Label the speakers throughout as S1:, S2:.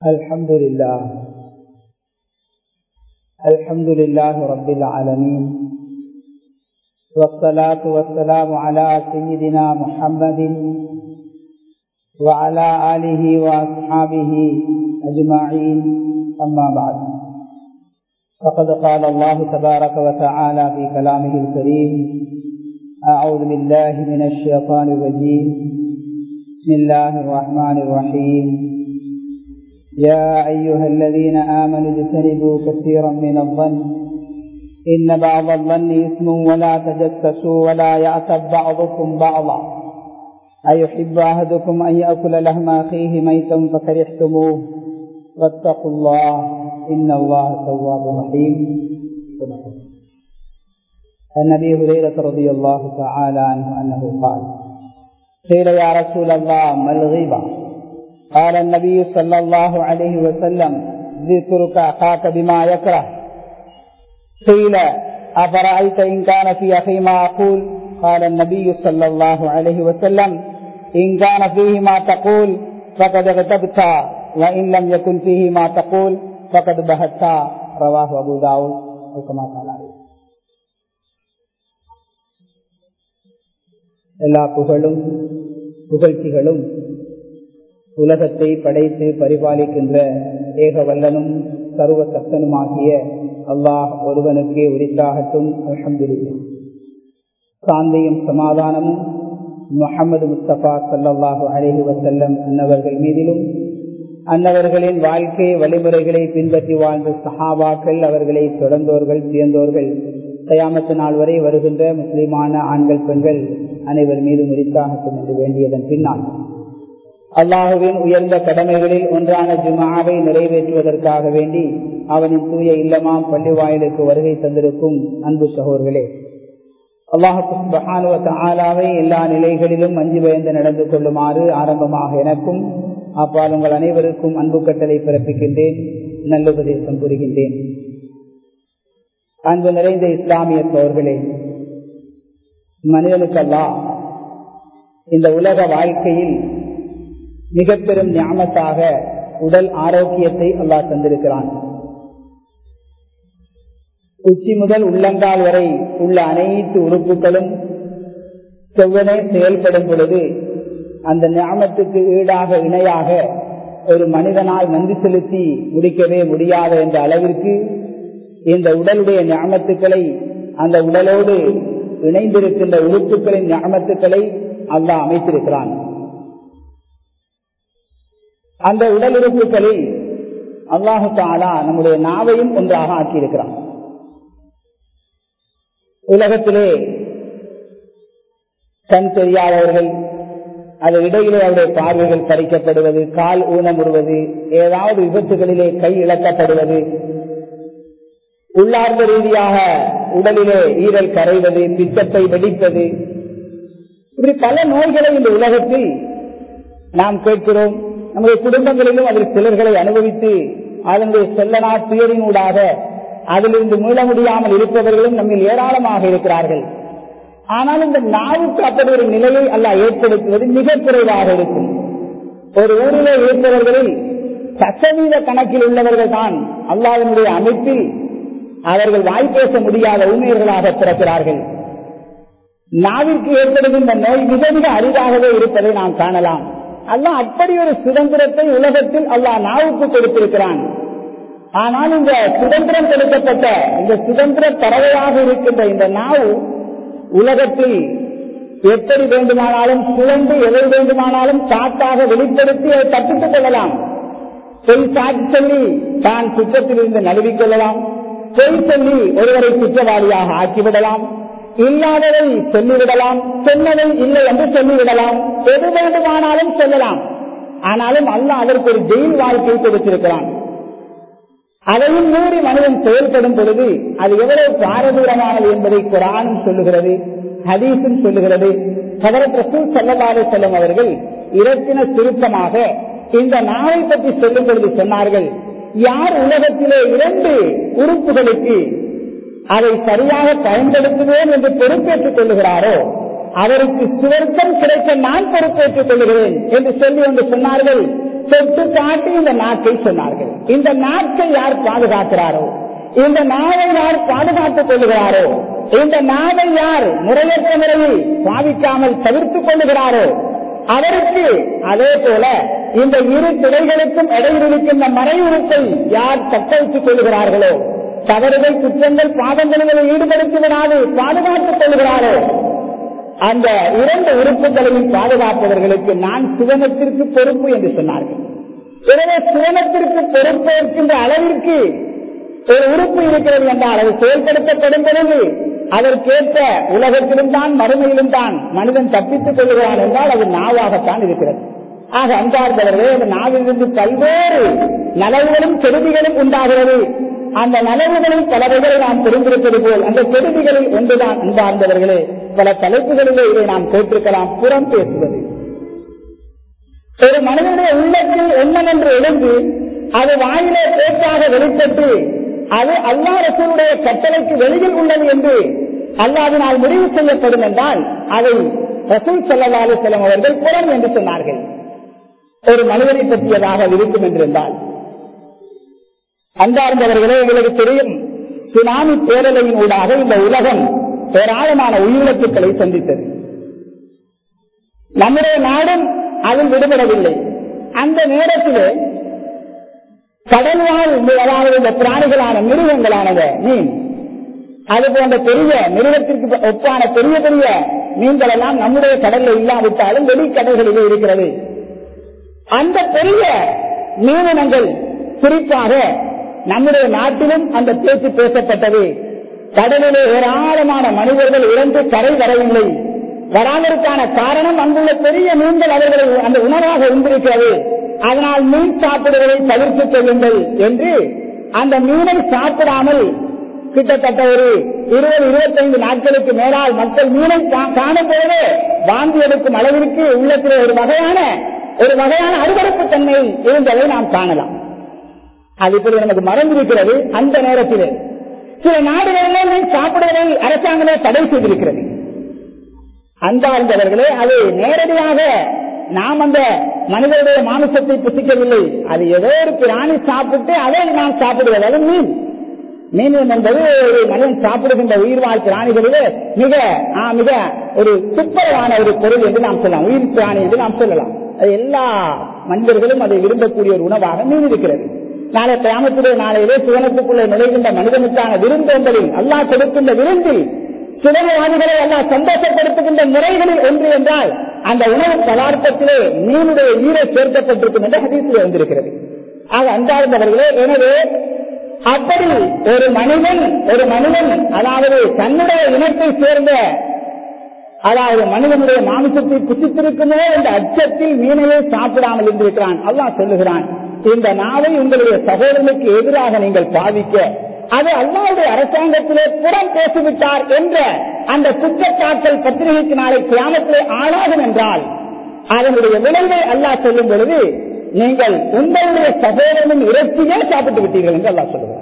S1: الحمد لله الحمد لله رب العالمين والصلاة والسلام على سيدنا محمد وعلى آله وأصحابه أجمعين أما بعد فقد قال الله تبارك وتعالى في كلامه الكريم أعوذ بالله من الشيطان الرجيم بسم الله الرحمن الرحيم يا أيها الذين آمنوا اجتنبوا كثيرا من الظن إن بعض الظن إثم ولا تجسسوا ولا يعتب بعضكم بعضا أيحب أحدكم أن يأكل لحم أخيه ميتا فكرهتموه واتقوا الله إن الله تواب رحيم النبي هريرة رضي الله تعالى عنه أنه قال قيل يا رسول الله ما الغيبة قال النبي صلى الله عليه وسلم ذكرك أخاك بما يكره قيل أفرأيت إن كان في أخي ما أقول قال النبي صلى الله عليه وسلم إن كان فيه ما تقول فقد اغتبت وإن لم يكن فيه ما تقول فقد بهت رواه أبو داود وكما قال عليه எல்லா புகழும் புகழ்ச்சிகளும் உலகத்தை படைத்து பரிபாலிக்கின்ற ஏக வல்லனும் சர்வ சக்தனுமாகிய அல்லாஹ் ஒருவனுக்கே உரித்தாகட்டும் அலமதுல்லா சாந்தியும் சமாதானமும் முகமது முஸ்தபா சல்லாஹூ அலஹி வசல்லம் அன்னவர்கள் மீதிலும் அன்னவர்களின் வாழ்க்கை வழிமுறைகளை பின்பற்றி வாழ்ந்த சஹாபாக்கள் அவர்களை தொடர்ந்தோர்கள் சேர்ந்தோர்கள் கயாமத்து நாள் வரை வருகின்ற முஸ்லிமான ஆண்கள் பெண்கள் அனைவர் மீதும் உரித்தாகட்டும் என்று வேண்டியதன் பின்னால் அல்லாஹுவின் உயர்ந்த கடமைகளில் ஒன்றான ஜுமாவை நிறைவேற்றுவதற்காக வேண்டி அவனின் தூய இல்லமாம் பள்ளி வாயிலுக்கு வருகை தந்திருக்கும் அன்பு சகோர்களே அல்லாஹாவை எல்லா நிலைகளிலும் அஞ்சு பயந்து நடந்து கொள்ளுமாறு ஆரம்பமாக எனக்கும் அப்பால் உங்கள் அனைவருக்கும் அன்பு கட்டளை பிறப்பிக்கின்றேன் நல்லுபதேசம் புரிகின்றேன் அன்பு நிறைந்த இஸ்லாமிய சோர்களே மனிதனுக்கல்லா இந்த உலக வாழ்க்கையில் மிக பெரும் ஞாபகத்தாக உடல் ஆரோக்கியத்தை அல்லா தந்திருக்கிறான் உச்சி முதல் உள்ளங்கால் வரை உள்ள அனைத்து உறுப்புகளும் செவ்வனே செயல்படும் பொழுது அந்த ஞாபகத்துக்கு ஈடாக இணையாக ஒரு மனிதனால் நன்றி செலுத்தி முடிக்கவே முடியாத என்ற அளவிற்கு இந்த உடலுடைய ஞாபகத்துக்களை அந்த உடலோடு இணைந்திருக்கின்ற உறுப்புகளின் ஞாபகத்துக்களை அல்லாஹ் அமைத்திருக்கிறான் அந்த உடல் உறுப்புகளில் அல்லாஹு தாலா நம்முடைய நாவையும் ஒன்றாக ஆக்கியிருக்கிறான் உலகத்திலே கண் தெரியாதவர்கள் அது இடையிலே அவருடைய பார்வைகள் பறிக்கப்படுவது கால் ஊனமுறுவது ஏதாவது விபத்துகளிலே கை இழக்கப்படுவது உள்ளார்ந்த ரீதியாக உடலிலே ஈரல் கரைவது பித்தத்தை வெடிப்பது இப்படி பல நோய்களை இந்த உலகத்தில் நாம் கேட்கிறோம் நம்முடைய குடும்பங்களிலும் அதில் சிலர்களை அனுபவித்து அதனுடைய செல்லனா துயரினூடாக அதிலிருந்து மீள முடியாமல் இருப்பவர்களும் நம்மில் ஏராளமாக இருக்கிறார்கள் ஆனால் இந்த நாவுக்கு அப்படி ஒரு நிலையை அல்ல ஏற்படுத்துவது மிக குறைவாக இருக்கும் ஒரு ஊரிலே இருப்பவர்களில் சட்டவீத கணக்கில் உள்ளவர்கள் தான் அல்லாவினுடைய அமைப்பில் அவர்கள் வாய் பேச முடியாத ஊழியர்களாக பிறக்கிறார்கள் நாவிற்கு ஏற்படுகின்ற நோய் மிக மிக அரிதாகவே இருப்பதை நாம் காணலாம் அல்லாஹ் அப்படி ஒரு சுதந்திரத்தை உலகத்தில் அல்லாஹ் நாவுக்கு கொடுத்திருக்கிறான் ஆனால் இந்த சுதந்திரம் கொடுக்கப்பட்ட இந்த சுதந்திர பறவையாக இருக்கின்ற இந்த நாவு உலகத்தில் எப்படி வேண்டுமானாலும் சுழந்து எதை வேண்டுமானாலும் காட்டாக வெளிப்படுத்தி அதை தப்பித்துக் கொள்ளலாம் பொய் சாட்சி சொல்லி தான் குற்றத்தில் இருந்து நழுவிக் கொள்ளலாம் பொய் சொல்லி ஒருவரை குற்றவாளியாக ஆக்கிவிடலாம் இல்லாததை சொல்லிவிடலாம் சொன்னதை இல்லை என்று சொல்லிவிடலாம் எது வேண்டுமானாலும் சொல்லலாம் ஆனாலும் அல்ல அதற்கு ஒரு ஜெயில் வாழ்க்கையை கொடுத்திருக்கிறான் அதையும் மீறி மனிதன் செயல்படும் பொழுது அது எவ்வளவு பாரதூரமானது என்பதை குரானும் சொல்லுகிறது ஹதீஸும் சொல்லுகிறது சதரத் ரசூல் சல்லபாலே செல்லும் அவர்கள் இரத்தின சுருக்கமாக இந்த நாளை பற்றி சொல்லும் பொழுது சொன்னார்கள் யார் உலகத்திலே இரண்டு உறுப்புகளுக்கு அதை சரியாக பயன்படுத்துவேன் என்று பொறுப்பேற்றுக் கொள்ளுகிறாரோ அவருக்கு சுவர்க்கம் கிடைக்க நான் பொறுப்பேற்றுக் கொள்கிறேன் என்று சொல்லி வந்து சொன்னார்கள் தொட்டு காட்டி இந்த நாக்கை சொன்னார்கள் இந்த நாக்கை யார் பாதுகாக்கிறாரோ இந்த நாவை யார் பாதுகாத்துக் கொள்ளுகிறாரோ இந்த நாவை யார் முறையற்ற முறையில் பாதிக்காமல் தவிர்த்துக் கொள்ளுகிறாரோ அவருக்கு அதே போல இந்த இரு துறைகளுக்கும் இடையில் இருக்கின்ற மறைவுறுப்பை யார் தக்க வைத்துக் கொள்ளுகிறார்களோ தவறுகள் குற்றங்கள் பாதங்களில் ஈடுபடுத்தி விடாது பாதுகாத்துக் கொள்கிறாரோ அந்த இரண்டு உறுப்புகளையும் பாதுகாப்பவர்களுக்கு நான் சுவனத்திற்கு பொறுப்பு என்று சொன்னார்கள் எனவே சுவனத்திற்கு பொறுப்பேற்கின்ற அளவிற்கு ஒரு உறுப்பு இருக்கிறது என்றால் அது செயல்படுத்தப்படும் பொழுது அதற்கேற்ற உலகத்திலும் தான் மறுமையிலும் தான் மனிதன் தப்பித்துக் கொள்கிறான் என்றால் அது நாவாகத்தான் இருக்கிறது ஆக அன்பார்ந்தவர்களே அந்த நாவிலிருந்து பல்வேறு நலவுகளும் கெடுதிகளும் உண்டாகிறது அந்த நலவுகளில் பலவர்களை நாம் தெரிந்திருப்பது போல் அந்த கெடுதிகளில் ஒன்றுதான் அன்பார்ந்தவர்களே பல தலைப்புகளிலே இதை நாம் கேட்டிருக்கலாம் புறம் பேசுவது ஒரு மனிதனுடைய உள்ளத்தில் எண்ணம் என்று எழுந்து அது வாயிலே பேச்சாக வெளிப்பட்டு அது அல்லா ரசூலுடைய கட்டளைக்கு வெளியில் உள்ளது என்று அல்லாவினால் முடிவு செய்யப்படும் என்றால் அதை ரசூல் சல்லா செல்லம் அவர்கள் புறம் என்று சொன்னார்கள் ஒரு மனிதனை பற்றியதாக இருக்கும் என்றிருந்தால் அன்பார்ந்தவர்களே எங்களுக்கு தெரியும் சுனாமி பேரலையின் ஊடாக இந்த உலகம் ஏராளமான உயிரிழப்புகளை சந்தித்தது நம்முடைய நாடும் அதில் விடுபடவில்லை அந்த நேரத்திலே கடல்வாழ் அதாவது இந்த பிராணிகளான மிருகங்களானத மீன் அது போன்ற பெரிய மிருகத்திற்கு ஒப்பான பெரிய பெரிய மீன்கள் எல்லாம் நம்முடைய கடல்ல இல்லாவிட்டாலும் வெளிக்கடல்களிலே இருக்கிறது அந்த பெரிய மீனினங்கள் குறிப்பாக நம்முடைய நாட்டிலும் அந்த பேச்சு பேசப்பட்டது கடலிலே ஏராளமான மனிதர்கள் இறந்து கரை வரவில்லை வராதற்கான காரணம் அங்குள்ள பெரிய மீன்கள் அவர்களை அந்த உணவாக இருந்திருக்கிறது அதனால் மீன் சாப்பிடுவதை தவிர்த்துக் கொள்ளுங்கள் என்று அந்த மீனை சாப்பிடாமல் கிட்டத்தட்ட ஒரு இருபது இருபத்தைந்து நாட்களுக்கு மேலால் மக்கள் மீனை காணும் பொழுது வாந்தி எடுக்கும் அளவிற்கு உள்ளத்தில் ஒரு வகையான ஒரு வகையான அருவறுப்பு தன்மை இருந்ததை நாம் காணலாம் அது இப்படி நமக்கு மறந்திருக்கிறது அந்த நேரத்தில் சில நாடுகளிலே சாப்பிடுவதை அரசாங்கமே தடை செய்திருக்கிறது அன்பார்ந்தவர்களே அது நேரடியாக நாம் அந்த மனிதனுடைய மாமிசத்தை புசிக்கவில்லை அது ஏதோ ஒரு பிராணி சாப்பிட்டு அதை நாம் சாப்பிடுவது அது மீன் மீன் என்பது ஒரு மனிதன் சாப்பிடுகின்ற உயிர்வாழ் பிராணிகளிலே மிக மிக ஒரு துப்பரவான ஒரு பொருள் என்று நாம் சொல்லலாம் உயிர் பிராணி என்று நாம் சொல்லலாம் அது எல்லா மனிதர்களும் அதை விரும்பக்கூடிய ஒரு உணவாக மீன் இருக்கிறது நாளை கிராமத்துடைய நாளையிலே சுவனத்துக்குள்ளே நுழைகின்ற மனிதனுக்கான விருந்தோம்பலில் அல்லா கொடுக்கின்ற விருந்தில் சுதனவாதிகளை எல்லாம் சந்தோஷப்படுத்துகின்ற முறைகளில் ஒன்று என்றால் அந்த உணவு பதார்த்தத்திலே மீனுடைய ஈரை சேர்க்கப்பட்டிருக்கும் என்ற ஹதீசில் வந்திருக்கிறது ஆக அன்பார்ந்தவர்களே எனவே அப்படி ஒரு மனிதன் ஒரு மனிதன் அதாவது தன்னுடைய இனத்தை சேர்ந்த அதாவது மனிதனுடைய மாமிசத்தை புசித்திருக்குமோ என்ற அச்சத்தில் மீனையே சாப்பிடாமல் இருந்திருக்கிறான் அல்லாஹ் சொல்லுகிறான் இந்த நாளை உங்களுடைய சகோதரனுக்கு எதிராக நீங்கள் பாவிக்க அது அல்லாவுடைய அரசாங்கத்திலே புறம் பேசிவிட்டார் என்ற அந்த குற்றச்சாட்டல் பத்திரிகைக்கு நாளை கிராமத்திலே ஆளாகும் என்றால் அதனுடைய விளைவை அல்லாஹ் சொல்லும் பொழுது நீங்கள் உங்களுடைய சகோதரனின் இறைச்சியே சாப்பிட்டு விட்டீர்கள் என்று அல்லாஹ் சொல்லுகிறார்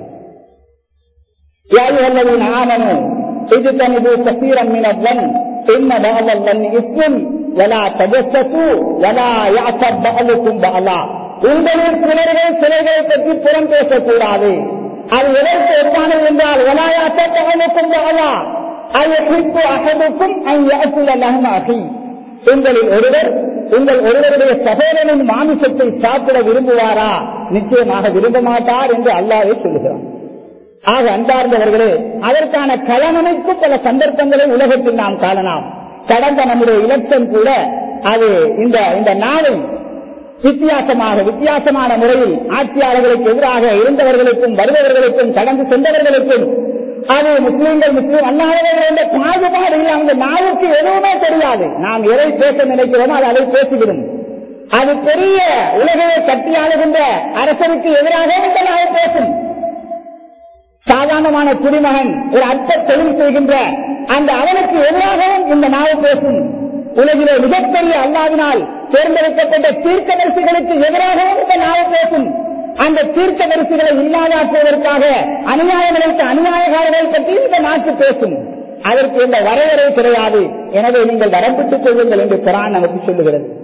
S1: ஆமனும் இது தனது கசீரம் மினவன் பின்ன பாவல்லன் இஸ்லும் வலா தஜசு வலா யாசப் பாலுக்கும் பாலா உங்களில் சிலர்கள் சிலர்களை பற்றி புறம் பேசக்கூடாது அது எதற்கு ஒப்பானது என்றால் வலாயாசப் பாலுக்கும் பாலா அது குறிப்பு அகதுக்கும் அங்கி உங்களில் ஒருவர் உங்கள் ஒருவருடைய சகோதரனின் மாமிசத்தை சாப்பிட விரும்புவாரா நிச்சயமாக விரும்ப மாட்டார் என்று அல்லாவே சொல்லுகிறார் ஆக அன்பார்ந்தவர்களே அதற்கான களமமைப்பு பல சந்தர்ப்பங்களை உலகத்தில் நாம் காணலாம் கடந்த நம்முடைய இலட்சம் கூட அது இந்த இந்த நாளை வித்தியாசமாக வித்தியாசமான முறையில் ஆட்சியாளர்களுக்கு எதிராக இருந்தவர்களுக்கும் வருபவர்களுக்கும் கடந்து சென்றவர்களுக்கும் அது முஸ்லீம்கள் முஸ்லீம் அல்லாதவர்கள் என்ற பாகுபாடு இல்லை அந்த நாவுக்கு எதுவுமே தெரியாது நாம் எதை பேச நினைக்கிறோமோ அது அதை பேசிவிடும் அது பெரிய உலகையை கட்டி ஆளுகின்ற அரசனுக்கு எதிராக இந்த நாவு பேசும் சாதாரணமான குடிமகன் ஒரு அற்ப தொழில் செய்கின்ற அந்த அவனுக்கு எதிராகவும் இந்த நாவு பேசும் உலகிலே மிகப்பெரிய அல்லாவினால் தேர்ந்தெடுக்கப்பட்ட தீர்க்க வரிசைகளுக்கு எதிராகவும் இந்த நாவு பேசும் அந்த தீர்க்க வரிசைகளை இல்லாதாக்குவதற்காக அநியாயங்களுக்கு அநியாயகாரர்கள் பற்றி இந்த நாட்டு பேசும் அதற்கு இந்த வரையறை கிடையாது எனவே நீங்கள் வரம்பிட்டுக் கொள்ளுங்கள் என்று குரான் நமக்கு சொல்லுகிறது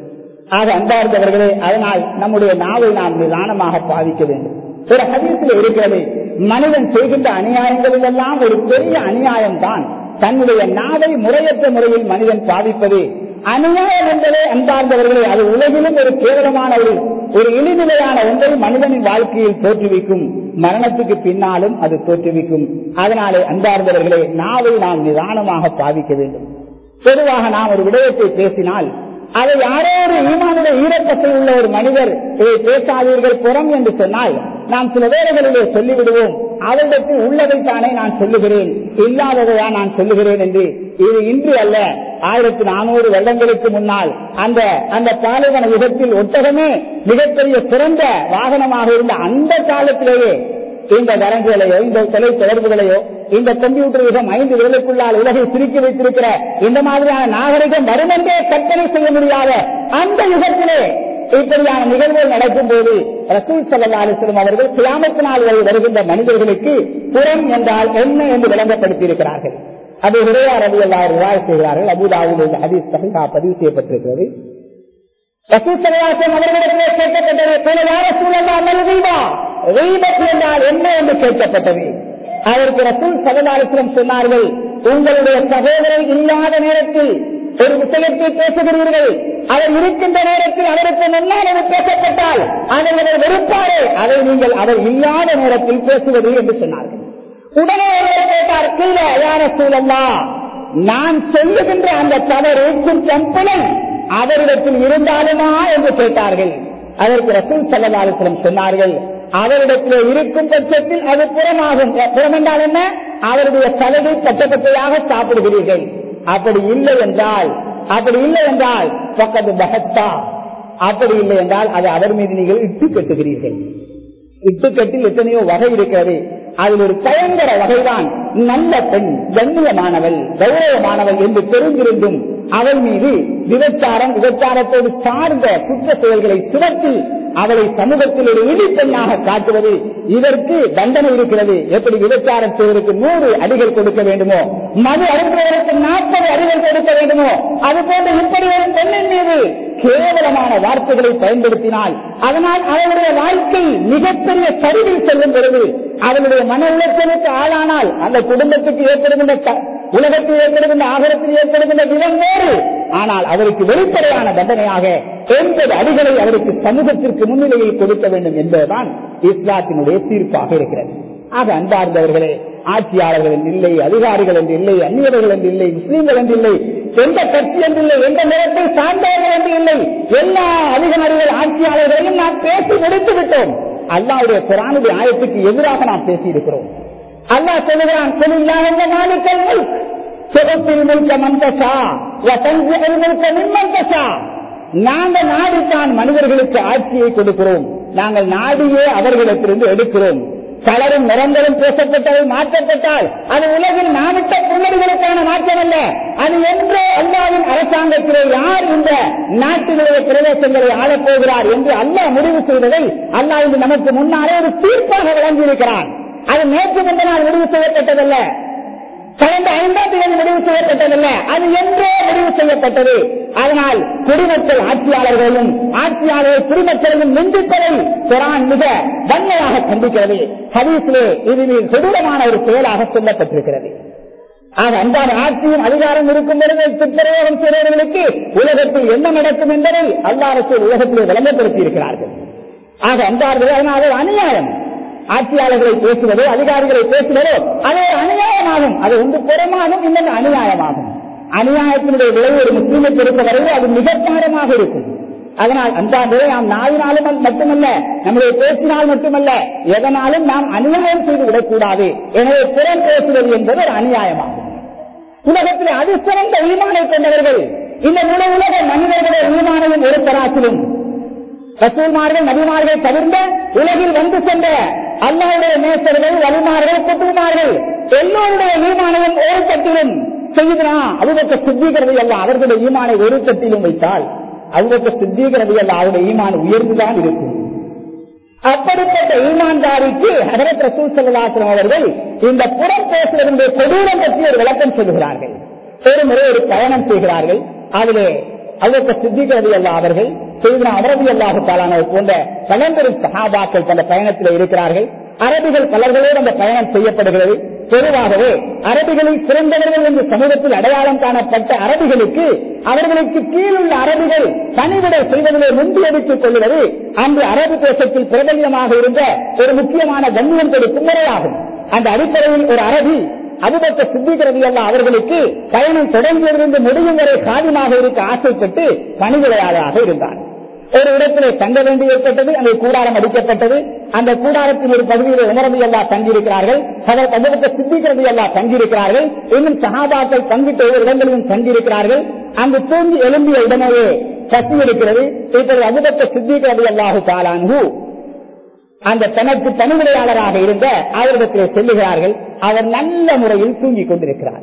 S1: ஆக அன்பார்ந்தவர்களே அதனால் நம்முடைய நாவை நாம் நிதானமாக பாதிக்க வேண்டும் ஒரு ஹதீசில் இருக்கிறது மனிதன் செய்கின்ற அநியாயங்களில் எல்லாம் ஒரு பெரிய அநியாயம் தான் தன்னுடைய நாவை முறையற்ற முறையில் மனிதன் பாதிப்பது அநியாயம் என்பதே அன்பார்ந்தவர்களே அது உலகிலும் ஒரு கேவலமான ஒரு ஒரு இழிநிலையான ஒன்றை மனிதனின் வாழ்க்கையில் தோற்றுவிக்கும் மரணத்துக்கு பின்னாலும் அது தோற்றுவிக்கும் அதனாலே அன்பார்ந்தவர்களே நாவை நாம் நிதானமாக பாதிக்க வேண்டும் பொதுவாக நாம் ஒரு விடயத்தை பேசினால் அதை யாரோ ஒரு ஈமானுடைய ஈரப்பத்தில் உள்ள ஒரு மனிதர் இதை பேசாதீர்கள் புறம் என்று சொன்னால் நாம் சில வேலைகளிலே சொல்லிவிடுவோம் அவர்களுக்கு உள்ளதைத்தானே நான் சொல்லுகிறேன் இல்லாததையா நான் சொல்லுகிறேன் என்று இது இன்று அல்ல ஆயிரத்தி நானூறு வருடங்களுக்கு முன்னால் அந்த அந்த பாலைவன யுகத்தில் ஒட்டகமே மிகப்பெரிய சிறந்த வாகனமாக இருந்த அந்த காலத்திலேயே இந்த வரங்குகளையோ இந்த தொலை தொடர்புகளையோ இந்த கம்ப்யூட்டர் யுகம் ஐந்து விரலுக்குள்ளால் உலகை சுருக்கி வைத்திருக்கிற இந்த மாதிரியான நாகரிகம் வரும் என்றே கற்பனை செய்ய முடியாத அந்த யுகத்திலே இப்படியான நிகழ்வுகள் நடக்கும் போது ரசூல் சல்லா அலிஸ்லம் அவர்கள் கிராமத்து நாள் வரை வருகின்ற மனிதர்களுக்கு புறம் என்றால் என்ன என்று விளங்கப்படுத்தி இருக்கிறார்கள் அது உரையார் ரவி எல்லா ரிவாய் செய்கிறார்கள் அபுதாவில் இந்த ஹதீஸ் சஹா பதிவு செய்யப்பட்டிருக்கிறது ரசூல் சல்லாசம் அவர்களிடத்திலே கேட்கப்பட்டது போல யார சூழலா அமல்வீவா ரீபத் என்றால் என்ன என்று கேட்கப்பட்டது அதற்கு ரசூல் சல்லாஸ்லம் சொன்னார்கள் உங்களுடைய சகோதரர் இல்லாத நேரத்தில் ஒரு விஷயத்தை பேசுகிறீர்கள் அவர் இருக்கின்ற நேரத்தில் அவருக்கு நல்லானது பேசப்பட்டால் அதை அவர் வெறுப்பாரே அதை நீங்கள் அவர் இல்லாத நேரத்தில் பேசுவது என்று சொன்னார்கள் உடனே ஒருவர் கேட்டார் கீழே யார சூழல்லா நான் சொல்லுகின்ற அந்த தவறு குற்றம் அவரிடத்தில் இருந்தாலுமா என்று கேட்டார்கள் அதற்கு ரசூல் சல்லதாலிசிடம் சொன்னார்கள் அவரிடத்தில் இருக்கும் பட்சத்தில் அது புறமாகும் புறம் என்றால் என்ன அவருடைய சலகை பட்டப்பட்டையாக சாப்பிடுகிறீர்கள் அப்படி இல்லை என்றால் அப்படி இல்லை என்றால் பக்கத்து பகத்தா அப்படி இல்லை என்றால் அது அவர் மீது நீங்கள் இட்டு கட்டுகிறீர்கள் இட்டுக்கட்டில் எத்தனையோ வகை இருக்கிறது அதில் ஒரு பயங்கர வகைதான் நல்ல பெண் கண்ணியமானவள் கௌரவமானவள் என்று தெரிந்திருந்தும் அவள் மீது விபச்சாரம் விபச்சாரத்தோடு சார்ந்த குற்ற செயல்களை சுமத்தி அவளை சமூகத்தில் ஒரு இழிப்பெண்ணாக காட்டுவது இதற்கு தண்டனை இருக்கிறது எப்படி விபச்சாரம் செய்வதற்கு நூறு அடிகள் கொடுக்க வேண்டுமோ மது அருந்துவதற்கு நாற்பது அடிகள் கொடுக்க வேண்டுமோ அது போன்று இப்படி ஒரு பெண்ணின் மீது கேவலமான வார்த்தைகளை பயன்படுத்தினால் அதனால் அவளுடைய வாழ்க்கை மிகப்பெரிய சரிவில் செல்லும் பொழுது அவளுடைய மன உளைச்சலுக்கு ஆளானால் அந்த குடும்பத்துக்கு ஏற்படுகின்ற உலகத்தில் ஏற்படுகின்ற ஆகரத்தில் ஏற்படுகின்ற விதம் வேறு ஆனால் அவருக்கு வெளிப்படையான தண்டனையாக எண்பது அடிகளை அவருக்கு சமூகத்திற்கு முன்னிலையில் கொடுக்க வேண்டும் என்பதுதான் இஸ்லாத்தினுடைய தீர்ப்பாக இருக்கிறது ஆக அன்பார்ந்தவர்களே ஆட்சியாளர்கள் என்று இல்லை அதிகாரிகள் என்று இல்லை அந்நியர்கள் என்று இல்லை முஸ்லீம்கள் என்று இல்லை எந்த கட்சி என்று இல்லை எந்த நிலத்தை சார்ந்தவர்கள் என்று இல்லை எல்லா அதிகாரிகள் ஆட்சியாளர்களையும் நாம் பேசி முடித்து விட்டோம் அல்லாவுடைய குரானுடைய ஆயத்துக்கு எதிராக நாம் பேசியிருக்கிறோம் அல்லாஹ் சொல்லுகிறான் சொல்லுங்க மாலிக்கல் முல்க் சுகத்தில் முழுக்க மந்தசா முழுக்க மின்மந்தசா நாங்கள் நாடித்தான் மனிதர்களுக்கு ஆட்சியை கொடுக்கிறோம் நாங்கள் நாடியே அவர்களிடத்திலிருந்து எடுக்கிறோம் கலரும் நிறங்களும் பேசப்பட்டவை மாற்றப்பட்டால் அது உலகில் நாவிட்ட புள்ளடிகளுக்கான மாற்றம் அல்ல அது என்றோ அல்லாவின் அரசாங்கத்திலே யார் இந்த நாட்டினுடைய பிரதேசங்களை ஆளப்போகிறார் என்று அல்லாஹ் முடிவு செய்ததை அல்லாஹ் இன்று நமக்கு முன்னாலே ஒரு தீர்ப்பாக வழங்கியிருக்கிறான் அது நேற்று முந்தினால் முடிவு செய்யப்பட்டதல்ல கடந்த ஐந்தாம் தேதி முடிவு செய்யப்பட்டதல்ல அது என்றோ முடிவு செய்யப்பட்டது அதனால் குடிமக்கள் ஆட்சியாளர்களும் ஆட்சியாளர்கள் குடிமக்களையும் நிந்திப்பதை குரான் மிக வன்மையாக கண்டிக்கிறது ஹதீஸிலே இது கொடூரமான ஒரு செயலாக சொல்லப்பட்டிருக்கிறது ஆக அன்றாட ஆட்சியும் அதிகாரம் இருக்கும் பொழுது துப்பிரயோகம் செய்தவர்களுக்கு உலகத்தில் என்ன நடக்கும் என்பதை அல்லாரசு உலகத்திலே விளம்பரப்படுத்தி இருக்கிறார்கள் ஆக அன்றார்கள் அதனால் அநியாயம் ஆட்சியாளர்களை பேசுவதோ அதிகாரிகளை பேசுவதோ அது ஒரு அநியாயமாகும் அது ஒன்று புறமாகும் இன்னொன்று அநியாயமாகும் அநியாயத்தினுடைய விளைவு ஒரு முஸ்லீமை பொறுத்தவரையில் அது மிக பாரமாக இருக்கும் அதனால் அந்த நாம் நாவினாலும் மட்டுமல்ல நம்முடைய பேசினால் மட்டுமல்ல எதனாலும் நாம் அநியாயம் செய்து விடக்கூடாது எனவே புறம் பேசுவது என்பது ஒரு அநியாயமாகும் உலகத்தில் அதிசிறந்த ஈமானை கொண்டவர்கள் இந்த முழு உலக மனிதர்களுடைய ஈமானையும் ஒரு தராசிலும் ரசூல்மார்கள் நபிமார்கள் தவிர்ந்த உலகில் வந்து சென்ற அல்லாவுடைய நேசர்கள் வலிமார்கள் குட்டுமார்கள் எல்லோருடைய ஈமானையும் ஒரு தட்டிலும் செய்யுதுனா அவுபக்க சித்திகிறது அல்ல அவர்களுடைய ஈமானை ஒரு தட்டிலும் வைத்தால் அவுபக்க சித்திகிறது அல்ல அவருடைய ஈமான் உயர்ந்துதான் இருக்கும் அப்படிப்பட்ட ஈமான்தாரிக்கு ஹரத் ரசூல் சல்லாசலம் அவர்கள் இந்த புறம் பேசுவதனுடைய கொடூரம் பற்றி ஒரு விளக்கம் சொல்லுகிறார்கள் ஒரு முறை ஒரு பயணம் செய்கிறார்கள் அதிலே அதற்கு சித்திகரதி அல்லா அவர்கள் செய்தின அமரதி அல்லாஹு தாலானவர் போன்ற பழம்பெரும் சகாபாக்கள் தந்த பயணத்தில் இருக்கிறார்கள் அரபிகள் பலர்களோடு அந்த பயணம் செய்யப்படுகிறது பொதுவாகவே அரபிகளில் சிறந்தவர்கள் என்று சமூகத்தில் அடையாளம் காணப்பட்ட அரபிகளுக்கு அவர்களுக்கு கீழுள்ள அரபிகள் பணிவிடை செய்வதிலே முந்தி எடுத்துக் கொள்வது அன்று அரபு தேசத்தில் பிரபல்யமாக இருந்த ஒரு முக்கியமான கண்ணியம் கொடுக்கும் முறையாகும் அந்த அடிப்படையில் ஒரு அரபி அபுபக்க சித்திகிறது அல்ல அவர்களுக்கு பயணம் தொடங்கியிருந்து முடியும் வரை காரியமாக இருக்க ஆசைப்பட்டு பணிவிடையாளராக இருந்தார் ஒரு இடத்திலே தங்க வேண்டி ஏற்பட்டது அங்கே கூடாரம் அடிக்கப்பட்டது அந்த கூடாரத்தின் ஒரு பகுதியில் உணர்வு எல்லா தங்கியிருக்கிறார்கள் அதற்கு அபுபக்க சித்திகிறது எல்லா தங்கியிருக்கிறார்கள் இன்னும் சகாபாக்கள் பங்கிட்ட ஒவ்வொரு இடங்களிலும் தங்கியிருக்கிறார்கள் அங்கு தூங்கி எழும்பிய உடனேயே பசி இருக்கிறது இப்போது அபுபக்க சித்திகிறது அல்லாஹு தாலான்ஹூ அந்த தனக்கு பணிவிடையாளராக இருந்த அவரிடத்தில் செல்லுகிறார்கள் அவர் நல்ல முறையில் தூங்கிக் கொண்டிருக்கிறார்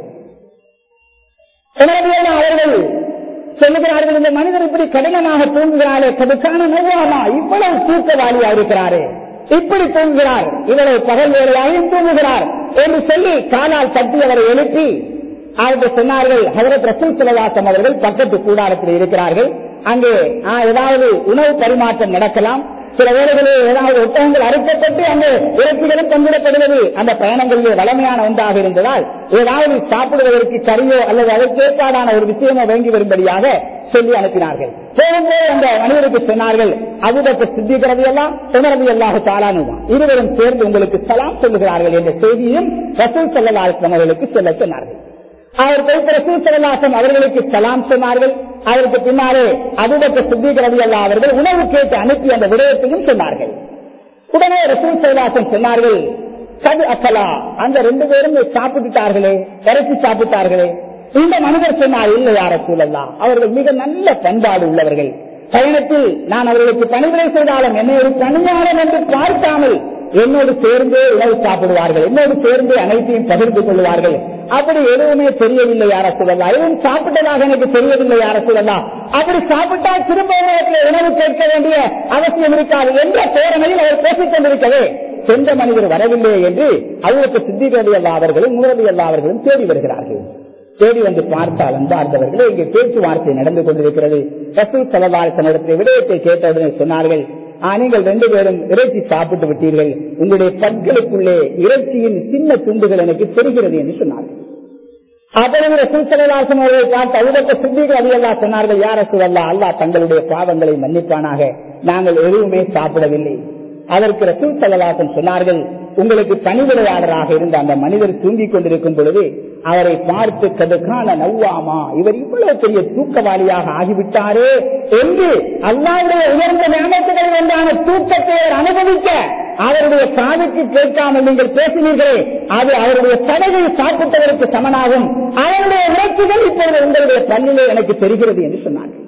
S1: அவர்கள் சொல்லுகிறார்கள் இந்த மனிதர் இப்படி கடினமாக தூங்குகிறாரே கடுக்கான நோவாமா இவ்வளவு தூக்கவாளியா இருக்கிறாரே இப்படி தூங்குகிறார் இவரை பகல் வேலையாகவும் தூங்குகிறார் என்று சொல்லி காலால் தட்டி அவரை எழுப்பி அவர்கள் சொன்னார்கள் ஹசரத் ரசூல் சிலவாசம் அவர்கள் பக்கத்து கூடாரத்தில் இருக்கிறார்கள் அங்கே ஏதாவது உணவு பரிமாற்றம் நடக்கலாம் சில வேளைகளில் ஏதாவது ஒட்டகங்கள் அறுக்கப்பட்டு அந்த இறப்பிகளும் பங்கிடப்படுவது அந்த பயணங்களிலே வளமையான ஒன்றாக இருந்ததால் ஏதாவது சாப்பிடுவதற்கு கரியோ அல்லது அதற்கு ஏற்பாடான ஒரு விஷயமோ வேண்டி வரும்படியாக சொல்லி அனுப்பினார்கள் போகும்போது அந்த மனிதருக்கு சொன்னார்கள் அபுதத்தை சித்திக்கிறது எல்லாம் உணர்வு எல்லாக தாளானுதான் இருவரும் சேர்ந்து உங்களுக்கு சலாம் சொல்லுகிறார்கள் என்ற செய்தியும் ரசூல் செல்லலாசம் அவர்களுக்கு சொல்ல சொன்னார்கள் அவர் போய் ரசூல் செல்லலாசம் அவர்களுக்கு சலாம் சொன்னார்கள் அதற்கு பின்னாலே அபுபக்க சித்திகிறது அல்லா அவர்கள் உணவு கேட்டு அனுப்பி அந்த விடயத்தையும் சொன்னார்கள் உடனே ரசூல் செல்லாசம் சொன்னார்கள் கது அக்கலா அந்த ரெண்டு பேரும் சாப்பிட்டுட்டார்களே இறச்சி சாப்பிட்டார்களே இந்த மனிதர் சொன்னார் இல்லை யார சூழல்லா அவர்கள் மிக நல்ல பண்பாடு உள்ளவர்கள் பயணத்தில் நான் அவர்களுக்கு பணிவிடை செய்தாலும் என்னை ஒரு தனியாளன் என்று பார்க்காமல் என்னோடு சேர்ந்தே உணவு சாப்பிடுவார்கள் என்னோடு சேர்ந்து அனைத்தையும் பகிர்ந்து கொள்வார்கள் அப்படி எதுவுமே தெரியவில்லை யார சொல்லலாம் எதுவும் சாப்பிட்டதாக எனக்கு தெரியவில்லை யார சொல்லலாம் அப்படி சாப்பிட்டால் திரும்ப உணவு கேட்க வேண்டிய அவசியம் இருக்காது என்ற தோரணையில் அவர் பேசிக் கொண்டிருக்கவே சொந்த மனிதர் வரவில்லை என்று அவருக்கு சித்திகதி அல்லா அவர்களும் முரதி அல்லா அவர்களும் தேடி வருகிறார்கள் தேடி வந்து பார்த்தால் அன்பார்ந்தவர்களே இங்கே பேச்சுவார்த்தை நடந்து கொண்டிருக்கிறது ரசூல் சலவாசனிடத்தில் விடயத்தை கேட்டவுடனே சொன்னார்கள் நீங்கள் ரெண்டு பேரும் இறைச்சி சாப்பிட்டு விட்டீர்கள் உங்களுடைய பற்களுக்குள்ளே இறைச்சியின் சின்ன துண்டுகள் எனக்கு தெரிகிறது என்று சொன்னார்கள் அப்பொழுது ரசூசலாசன் அவர்களை பார்த்து அவுதக்க சித்திகள் அதிகல்லா சொன்னார்கள் யார சூழல்லா அல்லா தங்களுடைய பாவங்களை மன்னிப்பானாக நாங்கள் எதுவுமே சாப்பிடவில்லை அதற்கு ரசூல் சலவாசன் சொன்னார்கள் உங்களுக்கு பணிவிடையாளராக இருந்த அந்த மனிதர் தூங்கிக் கொண்டிருக்கும் பொழுது அவரை பார்த்து கதுக்கான நவ்வாமா இவர் இவ்வளவு பெரிய தூக்கவாளியாக ஆகிவிட்டாரே என்று அல்லாவுடைய உயர்ந்த ஞாபகத்தில் ஒன்றான தூக்கத்தை அவர் அனுபவிக்க அவருடைய காதுக்கு கேட்காமல் நீங்கள் பேசினீர்களே அது அவருடைய தலையை சாப்பிட்டதற்கு சமனாகும் அவருடைய உணர்ச்சிகள் இப்பொழுது உங்களுடைய பள்ளியிலே எனக்கு தெரிகிறது என்று சொன்னார்கள்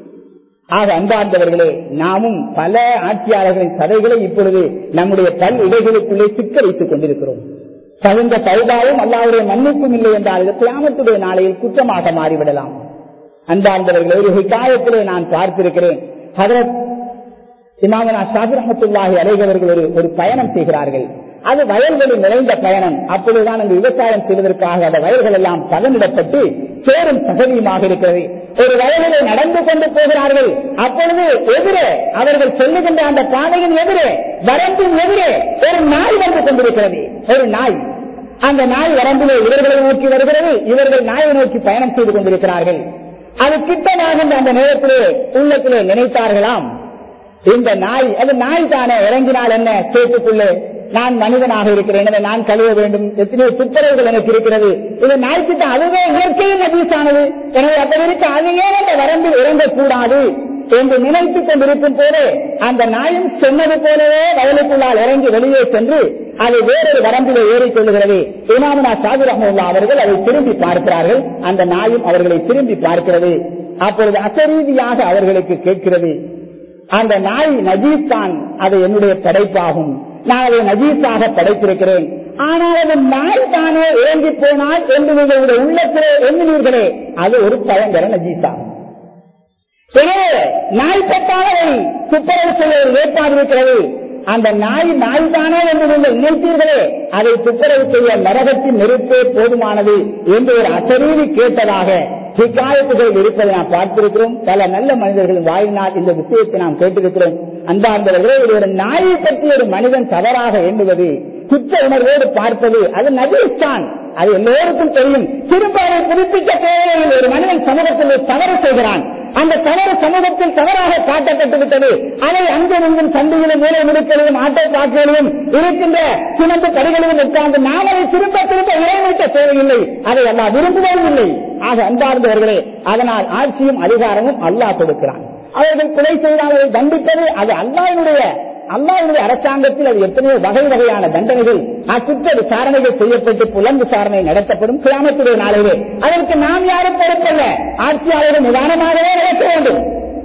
S1: ஆக அன்பார்ந்தவர்களே நாமும் பல ஆட்சியாளர்களின் கதைகளை இப்பொழுது நம்முடைய பல் இடைகளுக்குள்ளே சிக்க வைத்துக் கொண்டிருக்கிறோம் தகுந்த பழுதாவும் அல்லாவுடைய மன்னிப்பும் இல்லை என்றால் கிராமத்துடைய நாளையில் குற்றமாக மாறிவிடலாம் அன்பார்ந்தவர்களே ஒரு ஹிகாயத்திலே நான் பார்த்திருக்கிறேன் ஹதரத் இமாமனா ஷாபி ரஹத்துல்லாஹி அலைகவர்கள் ஒரு ஒரு பயணம் செய்கிறார்கள் அது வயல்களில் நிறைந்த பயணம் அப்பொழுதுதான் அங்கு விவசாயம் செய்வதற்காக அந்த வயல்கள் எல்லாம் பதனிடப்பட்டு சேரும் சகதியுமாக இருக்கிறது ஒரு வயலிலே நடந்து கொண்டு போகிறார்கள் அப்பொழுது எதிரே அவர்கள் சொல்லுகின்ற அந்த பாதையின் எதிரே வரம்பின் எதிரே ஒரு நாய் வந்து கொண்டிருக்கிறது ஒரு நாய் அந்த நாய் வரம்பிலே இவர்களை நோக்கி வருகிறது இவர்கள் நாயை நோக்கி பயணம் செய்து கொண்டிருக்கிறார்கள் அது கிட்டமாக அந்த நேரத்திலே உள்ளத்திலே நினைத்தார்களாம் இந்த நாய் அது நாய் தானே இறங்கினால் என்ன சேத்துக்குள்ளே நான் மனிதனாக இருக்கிறேன் எனவே நான் கழுவ வேண்டும் எத்தனையோ துப்புரவுகள் எனக்கு இருக்கிறது இது நாய்க்கிட்ட அதுவே இயற்கையில் நபீசானது எனவே அப்படி இருக்க அது ஏன் அந்த வரம்பில் இறங்கக்கூடாது என்று நினைத்துக் கொண்டிருக்கும் போது அந்த நாயும் சொன்னது போலவே வயலுக்குள்ளால் இறங்கி வெளியே சென்று அது வேறொரு வரம்பிலே ஏறிக் கொள்ளுகிறது இமாமனா சாகுர் அஹமுல்லா அவர்கள் அதை திரும்பி பார்க்கிறார்கள் அந்த நாயும் அவர்களை திரும்பி பார்க்கிறது அப்பொழுது அசரீதியாக அவர்களுக்கு கேட்கிறது அந்த நாய் நஜீஸ் தான் அது என்னுடைய படைப்பாகும் நான் அதை நஜீஸாக படைத்திருக்கிறேன் ஆனால் அது நாய் தானே இறங்கி போனால் என்று உங்களுடைய உள்ளத்திலே எண்ணினீர்களே அது ஒரு பயங்கர நஜீஸாகும் எனவே நாய் பட்டாலை துப்புரவு செய்ய ஒரு ஏற்பாடு இருக்கிறது அந்த நாய் நாய் தானே என்று நீங்கள் நினைத்தீர்களே அதை துப்புரவு செய்ய நரகத்தின் நெருப்பே போதுமானது என்று ஒரு அசரீதி கேட்டதாக ஹிகாயத்துகள் இருப்பதை நாம் பார்த்திருக்கிறோம் பல நல்ல மனிதர்களின் வாயினால் இந்த விஷயத்தை நாம் கேட்டிருக்கிறோம் அன்பார்ந்தவர்களே இது ஒரு நாயை பற்றி ஒரு மனிதன் தவறாக எண்ணுவது குற்ற உணர்வோடு பார்ப்பது அது நஜீஸ்தான் அது எல்லோருக்கும் தெரியும் திரும்ப அதை புதுப்பிக்க தேவையில் ஒரு மனிதன் சமூகத்தில் ஒரு தவறு செய்கிறான் அந்த தவறு சமூகத்தில் தவறாக காட்டப்பட்டு விட்டது அதை அங்கும் இங்கும் சந்தையிலும் மூலை முடுக்கலிலும் ஆட்டோ பாக்களிலும் இருக்கின்ற சிறந்த கடைகளிலும் உட்கார்ந்து நாம் அதை திரும்ப திரும்ப இறைமைக்க தேவையில்லை அதை அல்லாஹ் விரும்புவதும் இல்லை ஆக அன்பார்ந்தவர்களே அதனால் ஆட்சியும் அதிகாரமும் அல்லாஹ் கொடுக்கிறான் அவர்கள் கொலை செய்தால் அதை தண்டிப்பது அது அல்லாஹ்வினுடைய அல்லாஹ்வுடைய அரசாங்கத்தில் அது எத்தனையோ வகை வகையான தண்டனைகள் அக்குற்ற விசாரணைகள் செய்யப்பட்டு புலன் விசாரணை நடத்தப்படும் கிராமத்துடைய நாளிலே அதற்கு நாம் யாரும் பொறுப்பல்ல ஆட்சியாளர்கள் நிதானமாகவே நடக்க வேண்டும்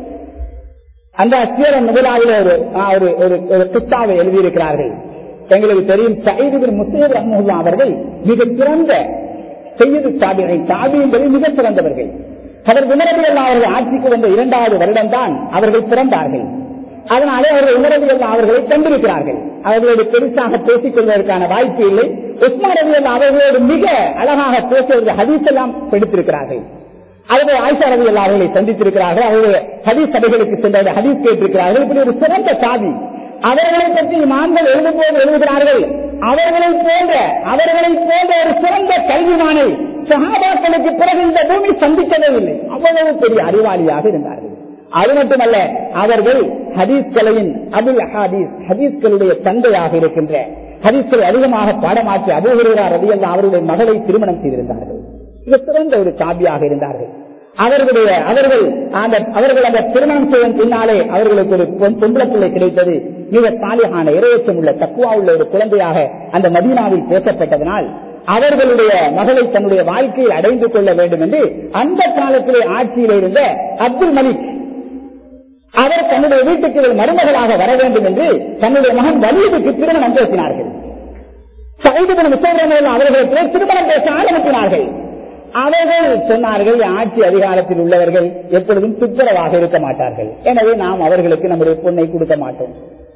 S1: அந்த அஸ்தியரன் முதலாளில ஒரு ஆ, ஒரு ஒரு ஒரு கித்தாவை எழுதியிருக்கிறார்கள் எங்களுக்கு தெரியும் சைதுபின் முசீர் ரஹ்முல்லா அவர்கள் மிக சிறந்த செய்யது சாபிகளை சாபியங்களில் மிக சிறந்தவர்கள் அவர் உணரவியல் அவர்கள் ஆட்சிக்கு வந்த இரண்டாவது வருடம்தான் அவர்கள் பிறந்தார்கள் அதனாலே அவர்கள் உணரவியல் அவர்களை கண்டிருக்கிறார்கள் அவர்களோடு பெருசாக பேசிக் கொள்வதற்கான வாய்ப்பு இல்லை உஸ்மான் ரவியல் அவர்களோடு மிக அழகாக பேசுவது ஹதீஸ் எல்லாம் எடுத்திருக்கிறார்கள் அதுபோல் ஆயிஷா ரவி அவர்களை சந்தித்திருக்கிறார்கள் அவருடைய ஹதீஸ் சபைகளுக்கு சென்ற ஹதீஸ் கேட்டிருக்கிறார்கள் இப்படி ஒரு சிறந்த சாதி அவர்களை பற்றி இமாம்கள் எழுதும் போது எழுதுகிறார்கள் அவர்களை போன்ற அவர்களை போன்ற ஒரு சிறந்த கல்விமானை சகாபாக்களுக்கு பிறகு இந்த பூமி சந்திக்கவே இல்லை அவ்வளவு பெரிய அறிவாளியாக இருந்தார்கள் அது மட்டுமல்ல அவர்கள் ஹதீஸ் கலையின் அபுல் ஹதீஸ் ஹதீஸ்களுடைய தந்தையாக இருக்கின்ற ஹதீஸ்களை அதிகமாக பாடமாற்றி அபுஹரா ரவியல்லா அவருடைய மகளை திருமணம் செய்திருந்தார்கள் மிக சிறந்த ஒரு சாபியாக இருந்தார்கள் அவர்களுடைய அவர்கள் அந்த அவர்கள் அந்த திருமணம் செய்யும் பின்னாலே அவர்களுக்கு ஒரு பொன்- பொம்பளை பிள்ளை கிடைத்தது மிக சாலிகான இரையச்சம் உள்ள தக்குவா உள்ள ஒரு குழந்தையாக அந்த மதீனாவில் பேசப்பட்டதனால் அவர்களுடைய மகளை தன்னுடைய வாழ்க்கையில் அடைந்து கொள்ள வேண்டும் என்று அந்த காலத்திலே ஆட்சியில் இருந்த அப்துல் மலிக் அவர் தன்னுடைய வீட்டுக்கு இவள் மருமகளாக வர வேண்டும் என்று தன்னுடைய மகன் வலியுறுத்தி திருமணம் பேசினார்கள் சைதுபன் விசேஷம் அவர்களுக்கு திருமணம் பேச ஆரம்பித்தினார்கள் அவர்கள் சொன்னார்கள் ஆட்சி அதிகாரத்தில் உள்ளவர்கள் எப்பொழுதும் துப்புரவாக இருக்க மாட்டார்கள் எனவே நாம் அவர்களுக்கு நம்முடைய பொண்ணை கொடுக்க மாட்டோம்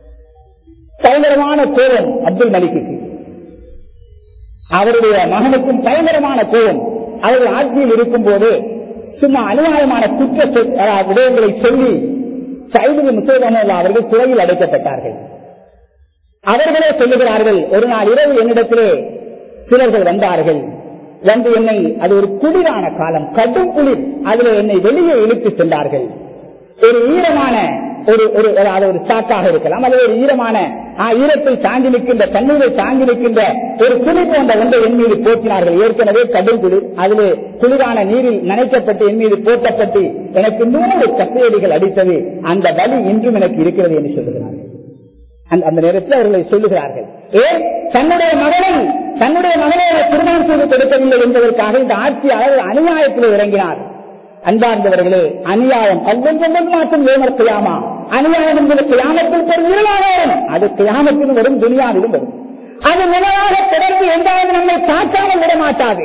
S1: பயங்கரமான கோபம் அப்துல் மலிக்கு அவருடைய மகனுக்கும் பயங்கரமான கோபம் அவர்கள் ஆட்சியில் இருக்கும் போது சும்மா அநியாயமான குற்ற சொ- அஹ் விடயங்களை சொல்லி சைது முசேதமோ அவர்கள் சிறையில் அடைக்கப்பட்டார்கள் அவர்களே சொல்லுகிறார்கள் ஒரு நாள் இரவு என்னிடத்திலே சிலர்கள் வந்தார்கள் வந்து என்னை அது ஒரு குளிரான காலம் கடும் குளிர் அதில் என்னை வெளியே இழுத்து சென்றார்கள் ஒரு ஈரமான ஒரு ஒரு அதாவது ஒரு சாக்காக இருக்கலாம் அல்லது ஒரு ஈரமான ஆ, ஈரத்தில் தாங்கி நிற்கின்ற தண்ணீரை தாங்கி நிற்கின்ற ஒரு குளி போன்ற ஒன்றை என் மீது போற்றினார்கள் ஏற்கனவே கடும் குளிர் அதில் குளிரான நீரில் நனைக்கப்பட்டு என் மீது போட்டப்பட்டு எனக்கு நூறு கப்பையடிகள் அடித்தது அந்த வலி இன்றும் எனக்கு இருக்கிறது என்று சொல்லுகிறார்கள் அந்த அந்த நேரத்தில் அவர்களை சொல்லுகிறார்கள் ஏன் தன்னுடைய மகனை தன்னுடைய மகனை அவர் திருமணம் செய்து கொடுக்கவில்லை என்பதற்காக இந்த ஆட்சியாளர் அநியாயத்தில் இறங்கினார் அன்பார்ந்தவர்களே அநியாயம் அவ்வளவு மாற்றம் ஏமர் செய்யாமா அநியாயம் என்பது கியாமத்தில் பெரும் இருளாக வரும் அது கியாமத்திலும் வரும் துனியாவிலும் வரும் அது நிலையாக தொடர்ந்து எந்தாவது நம்மை தாக்காமல் விட மாட்டாது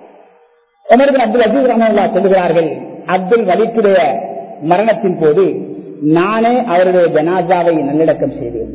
S1: உமர்பின் அப்துல் அஜீஸ் ரஹமுல்லா சொல்லுகிறார்கள் அப்துல் வலிக்குடைய மரணத்தின் போது நானே அவருடைய ஜனாசாவை நல்லடக்கம் செய்தேன்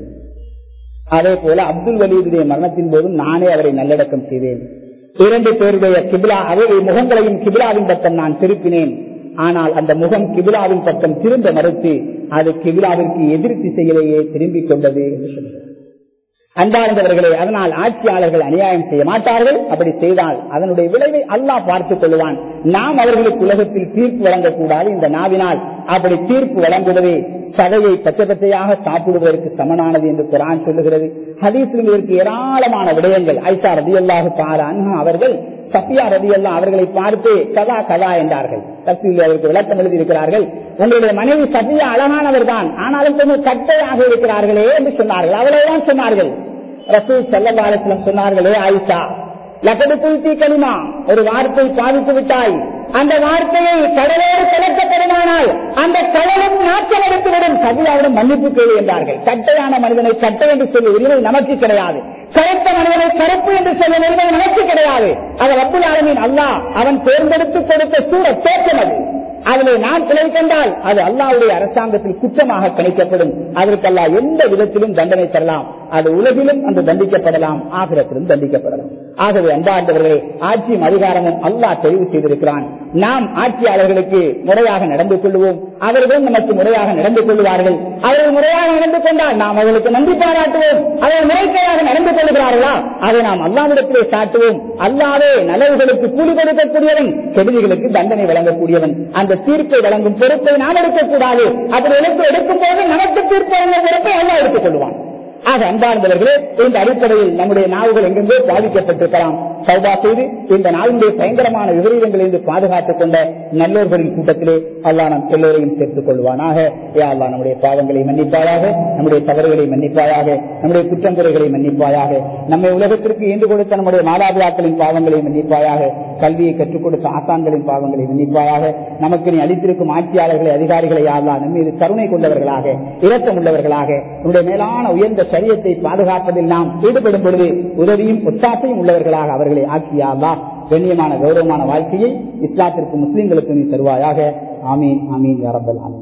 S1: அதே போல அப்துல் வலீதுடைய மரணத்தின் போதும் நானே அவரை நல்லடக்கம் செய்தேன் இரண்டு பேருடைய கிபிலா அவருடைய முகங்களையும் கிபிலாவின் பக்கம் நான் திருப்பினேன் ஆனால் அந்த முகம் கிபிலாவின் பக்கம் திரும்ப மறுத்து அது கிபிலாவிற்கு எதிர் திசையிலேயே திரும்பிக் கொண்டது என்று சொல்கிறார் அன்பார்ந்தவர்களே அதனால் ஆட்சியாளர்கள் அநியாயம் செய்ய மாட்டார்கள் அப்படி செய்தால் அதனுடைய விளைவை அல்லாஹ் பார்த்துக் கொள்வான் நாம் அவர்களுக்கு உலகத்தில் தீர்ப்பு வழங்கக்கூடாது இந்த நாவினால் அப்படி தீர்ப்பு வழங்குவதே சதையை பச்சை பச்சையாக சாப்பிடுவதற்கு சமனானது என்று குரான் சொல்லுகிறது ஹதீஸில் இதற்கு ஏராளமான விடயங்கள் ஐசா ரதி அல்லாஹு அன்ஹா அவர்கள் சஃபியா ரதி அல்லா அவர்களை பார்த்து கதா கதா என்றார்கள் தப்சீல் அதற்கு விளக்கம் எழுதியிருக்கிறார்கள் உங்களுடைய மனைவி சஃபியா அழகானவர் தான் ஆனாலும் கொஞ்சம் கட்டையாக இருக்கிறார்களே என்று சொன்னார்கள் அவ்வளவுதான் சொன்னார்கள் ரசூல் செல்லபாலத்திலும் சொன்னார்களே ஆயிஷா லக்கடு குல்தி கலிமா ஒரு வார்த்தை பாதித்து விட்டாய் அந்த வார்த்தையை கடலோடு கலக்கப்படுமானால் அந்த கடலும் நாட்கள் எடுத்துவிடும் சதியாவிடம் மன்னிப்பு கேள்வி என்றார்கள் கட்டையான மனிதனை கட்டை என்று சொல்லி உரிமை நமக்கு கிடையாது கருத்த மனிதனை கருப்பு என்று சொல்ல உரிமை நமக்கு கிடையாது அது அப்துல் ஆலமின் அல்லாஹ் அவன் தேர்ந்தெடுத்து கொடுத்த சூழ தோற்றம் அது அதிலே நாம் பிழை கண்டால் அது அல்லாவுடைய அரசாங்கத்தில் குற்றமாக கணிக்கப்படும் அதற்கல்லா எந்த விதத்திலும் தண்டனை தரலாம் அது உலகிலும் அந்த தண்டிக்கப்படலாம் ஆகிரத்திலும் தண்டிக்கப்படலாம் ஆகவே அன்பார்ந்தவர்களே ஆட்சியும் அதிகாரமும் அல்லாஹ் தெரிவு செய்திருக்கிறான் நாம் ஆட்சியாளர்களுக்கு முறையாக நடந்து கொள்வோம் அவர்களும் நமக்கு முறையாக நடந்து கொள்வார்கள் அவர்கள் முறையாக நடந்து கொண்டால் நாம் அவர்களுக்கு நன்றி பாராட்டுவோம் அவர்கள் முறைக்கையாக நடந்து கொள்கிறார்களா அதை நாம் அல்லாவிடத்திலே சாட்டுவோம் அல்லாவே நலவுகளுக்கு கூலி கொடுக்கக்கூடியவன் கெடுதிகளுக்கு தண்டனை வழங்கக்கூடியவன் அந்த தீர்ப்பை வழங்கும் பொறுப்பை நாம் எடுக்கக்கூடாது அப்படி எடுத்து எடுக்கும் போது நமக்கு தீர்ப்பு வழங்கும் பொறுப்பை அல்லா எடுத்துக் கொள்வான் ஆக அன்பார்ந்தவர்களே இந்த அடிப்படையில் நம்முடைய நாவுகள் எங்கெங்கே பாதிக்கப்பட்டிருக்கலாம் சௌபா செய்து இந்த நாளுடைய பயங்கரமான விபரீதங்களிலிருந்து பாதுகாத்துக் கொண்ட நல்லோர்களின் கூட்டத்திலே அல்லாஹ் நம் எல்லோரையும் சேர்த்துக் கொள்வானாக யா அல்லாஹ் நம்முடைய பாவங்களை மன்னிப்பாயாக நம்முடைய தவறுகளை மன்னிப்பாயாக நம்முடைய குற்றங்குறைகளை மன்னிப்பாயாக நம்மை உலகத்திற்கு ஈண்டு கொடுத்த நம்முடைய மாதாபிதாக்களின் பாவங்களை மன்னிப்பாயாக கல்வியை கற்றுக் கொடுத்த ஆசான்களின் பாவங்களை மன்னிப்பாயாக நமக்கு நீ அளித்திருக்கும் ஆட்சியாளர்களை அதிகாரிகளை யாழ்லா நம்ம மீது கருணை கொண்டவர்களாக இரக்கம் உள்ளவர்களாக நம்முடைய மேலான உயர்ந்த சரியத்தை பாதுகாப்பதில் நாம் ஈடுபடும் பொழுது உதவியும் ஒத்தாசையும் உள்ளவர்களாக அவர்களை ஆக்கியாதா கண்ணியமான கௌரவமான வாழ்க்கையை இஸ்லாத்திற்கு முஸ்லிம்களுக்கு நீ தருவாயாக ஆமீன் ஆமீன் யாரபல் ஆமீன்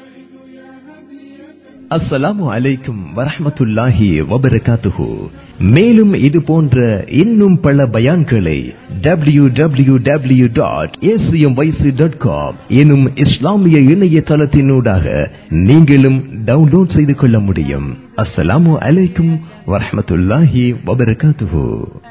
S2: அஸ்ஸலாமு அலைக்கும் வரஹ்மத்துல்லாஹி வபரகாத்துஹு மேலும் இது போன்ற இன்னும் பல பயான்களை W W W dot dot com எனும் இஸ்லாமிய இணையதளத்தினூடாக நீங்களும் டவுன்லோட் செய்து கொள்ள முடியும் அஸ்ஸலாமு அலைக்கும் வரஹ்மத்துல்லாஹி வபரகாத்துஹு